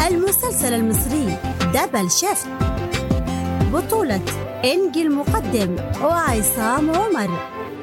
المسلسل المصري دبل شيفت بطولة إنجي المقدم وعصام عمر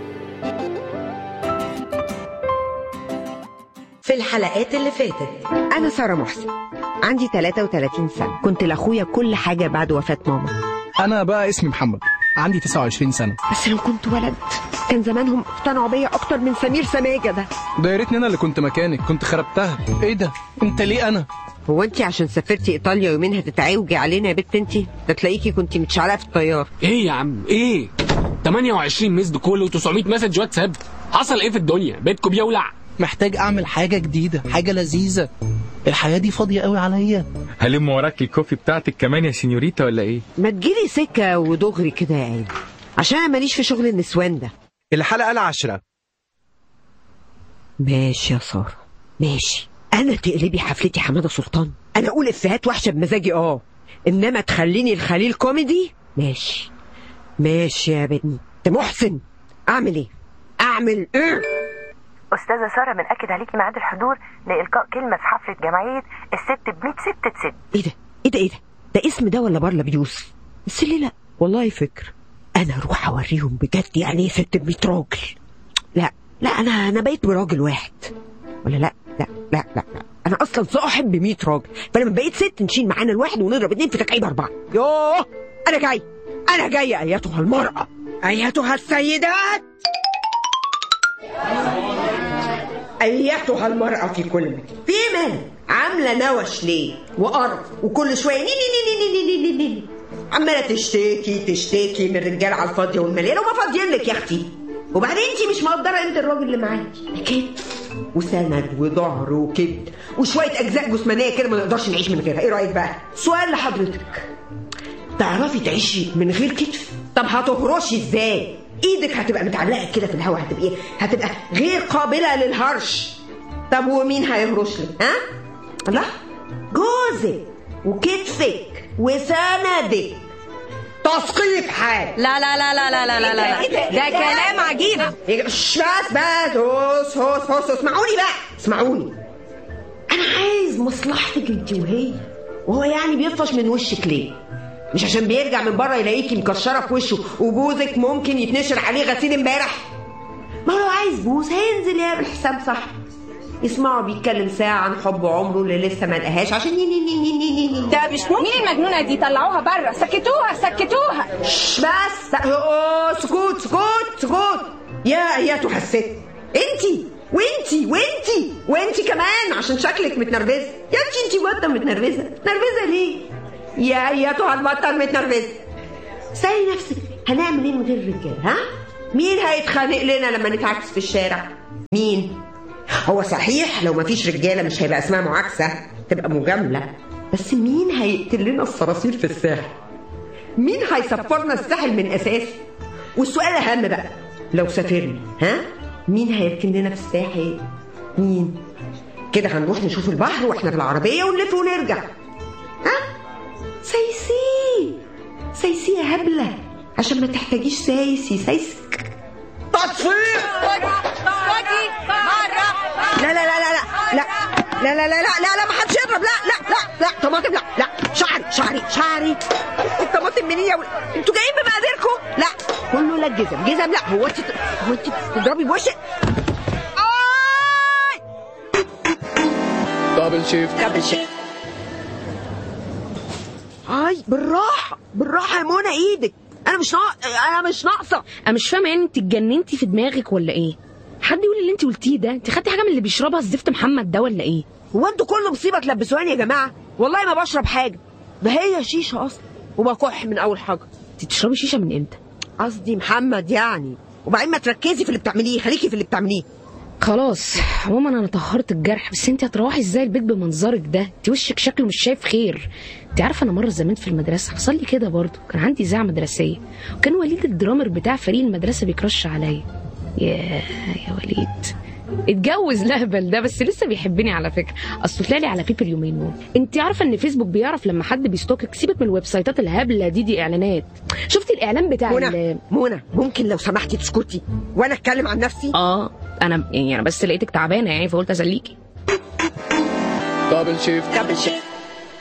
في الحلقات اللي فاتت أنا سارة محسن عندي 33 سنة كنت لأخويا كل حاجة بعد وفاة ماما انا بقى اسمي محمد عندي 29 سنه بس لو كنت ولد كان زمانهم اقتنعوا بيا أكتر من سمير سماجة ده ده يا ريتني انا اللي كنت مكانك كنت خربتها ايه ده انت ليه انا هو أنت عشان سافرتي إيطاليا يومين هتتعوجي علينا يا بت أنت ده تلاقيكي كنت متشعلقة في الطيار ايه يا عم ايه 28 مسد كول و900 مسج واتساب حصل ايه في الدنيا بيتكم بيولع محتاج اعمل حاجه جديده حاجه لذيذه الحياه دي فاضيه قوي عليا هلم وراك الكوفي بتاعتك كمان يا سينيوريتا ولا ايه؟ ما تجيلي سكة ودغري كده يا عيني عشان أنا ماليش في شغل النسوان ده الحلقة العاشرة ماشي يا سارة ماشي أنا تقلبي حفلتي حمادة سلطان أنا أقول إفيهات وحشة بمزاجي أه إنما تخليني الخليل كوميدي ماشي ماشي يا بنت محسن أعمل إيه؟ أعمل إيه؟ أستاذة سارة بنأكد عليكي ميعاد الحضور لإلقاء كلمة في حفلة جمعية الست ب 100 ست تسد ايه ده ايه ده ايه ده ده اسم ده ولا بارلا بيوسف بس ليه لا والله فكر انا اروح اوريهم بجد يعني ايه ست ب راجل لا لا انا انا بقيت براجل واحد ولا لا لا لا لا, لا. انا اصلا صاحب ب 100 راجل فلما بقيت ست نشيل معانا الواحد ونضرب اتنين في تكعيب اربعه يوه انا جاي انا جاي ايتها المراه ايتها السيدات ايتها المرأة في كل مكان في مال عاملة نوش ليه وقرف وكل شوية ني ني ني ني ني ني ني ني عمالة تشتكي تشتكي من الرجال على الفاضية والمليانة وما فاضيين لك يا أختي وبعدين انت مش مقدرة انت الراجل اللي معاكي كتف وسند وظهر وكبد وشوية أجزاء جسمانية كده ما نقدرش نعيش من غيرها ايه رأيك بقى؟ سؤال لحضرتك تعرفي تعيشي من غير كتف؟ طب هتهرشي ازاي؟ ايدك هتبقى متعلقه كده في الهواء هتبقى ايه؟ هتبقى غير قابله للهرش طب ومين هيهرش لك؟ ها؟ لا جوزك وكتفك وسندك تثقيف حال لا لا لا لا لا لا لا لا إيه ده؟ ده كلام عجيب إيه ده؟ شش بس بس هوس هوس هوس اسمعوني بقى اسمعوني انا عايز مصلحتك انت وهي وهو يعني بيطفش من وشك ليه مش عشان بيرجع من بره يلاقيكي مكشره في وشه وجوزك ممكن يتنشر عليه غسيل امبارح ما هو لو عايز بوس هينزل يعمل حساب صح يسمعه بيتكلم ساعة عن حب عمره اللي لسه ما لقاهاش عشان ني ني ني ني ني ني ني ده مش ممكن مين المجنونة دي طلعوها بره سكتوها سكتوها شش بس أوه، سكوت سكوت سكوت يا ايتها الست انتي وانتي وانتي وانتي كمان عشان شكلك متنرفزه يا انتي انتي بطه متنرفزه متنرفزه ليه يا ايتها البطه المتنرفزه سألي نفسك هنعمل ايه من غير الرجال ها مين هيتخانق لنا لما نتعكس في الشارع مين هو صحيح لو مفيش رجاله مش هيبقى اسمها معاكسه تبقى مجامله بس مين هيقتل لنا الصراصير في الساحل مين هيسفرنا الساحل من اساسه والسؤال الاهم بقى لو سافرنا ها مين هيركن لنا في الساحل مين كده هنروح نشوف البحر واحنا في العربيه ونلف ونرجع ها سيسي سيسي يا هبله عشان ما تحتاجيش سايسي سايسك تطفيق لا لا لا لا لا لا لا لا لا لا لا لا ما حدش يضرب لا لا لا لا طماطم لا لا شعري شعري شعري الطماطم منين يا ولد انتوا جايين بمقاديركم لا كله لا الجزم جزم لا هو انت هو انت بتضربي بوشك آي! دبل شيفت دبل شيفت اي بالراحه بالراحه يا منى ايدك انا مش ناقص انا مش ناقصه انا مش فاهمه يعني انت اتجننتي في دماغك ولا ايه حد يقول اللي انت قلتيه ده انت خدتي حاجه من اللي بيشربها الزفت محمد ده ولا ايه هو انتوا كل مصيبه تلبسوهاني يا جماعه والله ما بشرب حاجه ده هي شيشه اصلا وبكح من اول حاجه انت بتشربي شيشه من امتى قصدي محمد يعني وبعدين ما تركزي في اللي بتعمليه خليكي في اللي بتعمليه خلاص عموما انا طهرت الجرح بس انت هتروحي ازاي البيت بمنظرك ده انت وشك شكله مش شايف خير انت عارفه انا مره زمان في المدرسه حصل لي كده برضه كان عندي اذاعه مدرسيه وكان وليد الدرامر بتاع فريق المدرسه بيكرش عليا يا يا وليد اتجوز لهبل ده بس لسه بيحبني على فكره اصله طلع لي على بيبر اليومين دول انت عارفه ان فيسبوك بيعرف لما حد بيستوكك سيبك من الويب سايتات الهبله دي دي اعلانات شفتي الاعلان بتاع منى ال- منى ممكن لو سمحتي تسكتي وانا اتكلم عن نفسي اه انا يعني انا بس لقيتك تعبانه يعني فقلت اسليكي دبل شيفت دبل شيفت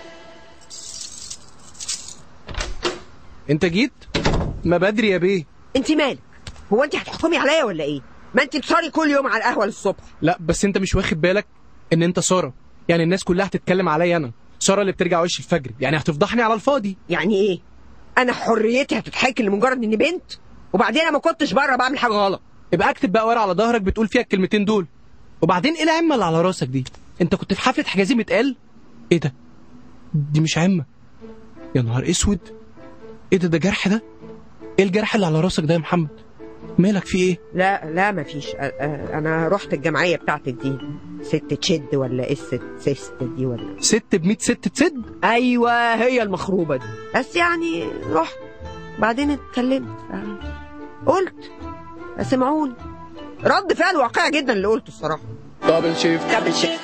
انت جيت ما بدري يا بيه انت مالك هو انت هتحكمي عليا ولا ايه ما انت بتصاري كل يوم على القهوه للصبح لا بس انت مش واخد بالك ان انت ساره يعني الناس كلها هتتكلم عليا انا ساره اللي بترجع وش الفجر يعني هتفضحني على الفاضي يعني ايه انا حريتي هتتحكي لمجرد اني بنت وبعدين انا ما كنتش بره بعمل حاجه غلط يبقى اكتب بقى ورقه على ظهرك بتقول فيها الكلمتين دول وبعدين ايه العمه اللي على راسك دي انت كنت في حفله حجازي اتقال ايه ده دي مش عمه يا نهار اسود ايه ده ده جرح ده ايه الجرح اللي على راسك ده يا محمد مالك في ايه لا لا مفيش أ- أ- انا رحت الجمعيه بتاعتك دي ست تشد ولا ايه الست سيست دي ولا ست ب ست تسد ايوه هي المخروبه دي بس يعني رحت بعدين اتكلمت قلت سمعوني رد فعل واقعي جدا اللي قلته الصراحه دبل شيفت دبل شيفت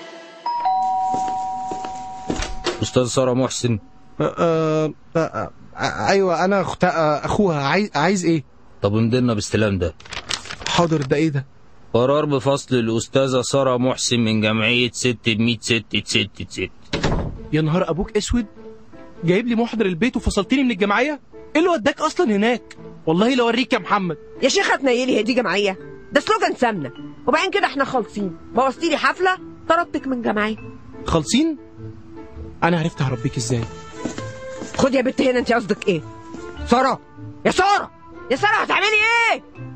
استاذ ساره محسن آه آه آه ايوه انا أخت... آه اخوها عايز عايز ايه طب امضينا باستلام ده حاضر ده ايه ده قرار بفصل الاستاذه ساره محسن من جمعيه ست ب ست ست ست يا نهار ابوك اسود جايب لي محضر البيت وفصلتني من الجمعيه ايه اللي وداك اصلا هناك والله لو اوريك يا محمد يا شيخه تنيلي هي دي جمعيه ده سلوجان سمنه وبعدين كده احنا خالصين بوظتي لي حفله طردتك من جمعيه خالصين انا عرفت هربيك ازاي خد يا بنت هنا انت قصدك ايه ساره يا ساره يا ساره هتعملي ايه